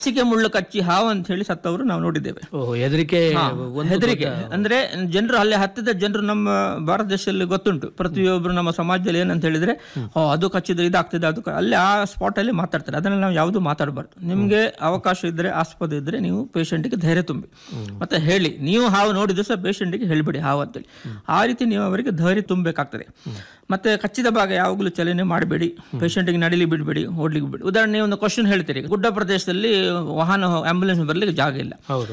ಲಸಿಕೆ ಮುಳ್ಳು ಕಚ್ಚಿ ಹಾವು ಅಂತ ಹೇಳಿ ಸತ್ತವರು ನಾವು ನೋಡಿದ್ದೇವೆ ಓಹೋ ಹೆದರಿಕೆ ಒಂದು ಹೆದರಿಕೆ ಅಂದ್ರೆ ಜನರು ಅಲ್ಲಿ ಹತ್ತಿದ ಜನರು ನಮ್ಮ ಭಾರತ ದೇಶದಲ್ಲಿ ಗೊತ್ತುಂಟು ಪ್ರತಿಯೊಬ್ರು ನಮ್ಮ ಸಮಾಜದಲ್ಲಿ ಏನಂತ ಹೇಳಿದ್ರೆ ಓ ಅದು ಕಚ್ಚಿದ್ರೆ ಇದಾಗ್ತದೆ ಅದು ಕ- ಅಲ್ಲಿ ಆ ಸ್ಪಾಟ್ ಅಲ್ಲಿ ಮಾತಾಡ್ತಾರೆ ಅದನ್ನ ನಾವು ಯಾವುದು ಮಾತಾಡಬಾರ್ದು ನಿಮ್ಗೆ ಅವಕಾಶ ಇದ್ರೆ ಆಸ್ಪದ ಇದ್ರೆ ನೀವು ಪೇಷಂಟ್ಗೆ ಧೈರ್ಯ ತುಂಬಿ ಮತ್ತೆ ಹೇಳಿ ನೀವು ಹಾವು ನೋಡಿದ್ರು ಸಹ ಪೇಷಂಟ್ಗೆ ಹೇಳ್ಬಿಡಿ ಹಾವು ಅಂತೇಳಿ ಆ ರೀತಿ ನೀವು ಅವರಿಗೆ ಧೈರ್ಯ ತುಂಬಬೇಕಾಗ್ತದೆ ಮತ್ತೆ ಕಚ್ಚಿದ ಭಾಗ ಯಾವಾಗಲೂ ಚಲನೆ ಮಾಡಬೇಡಿ ಪೇಷಂಟ್ಗೆ ನಡಿಲಿ ಬಿಡಬೇಡಿ ಓಡ್ಲಿಕ್ಕೆ ಬಿಡಿ ಉದಾಹರಣೆ ಒಂದು ಕ್ವಶನ್ ಹೇಳ್ತೀರಿ ಗುಡ್ಡ ಪ್ರದೇಶದಲ್ಲಿ ವಾಹನ ಆಂಬುಲೆನ್ಸ್ ಬರ್ಲಿಕ್ಕೆ ಜಾಗ ಇಲ್ಲ ಹೌದು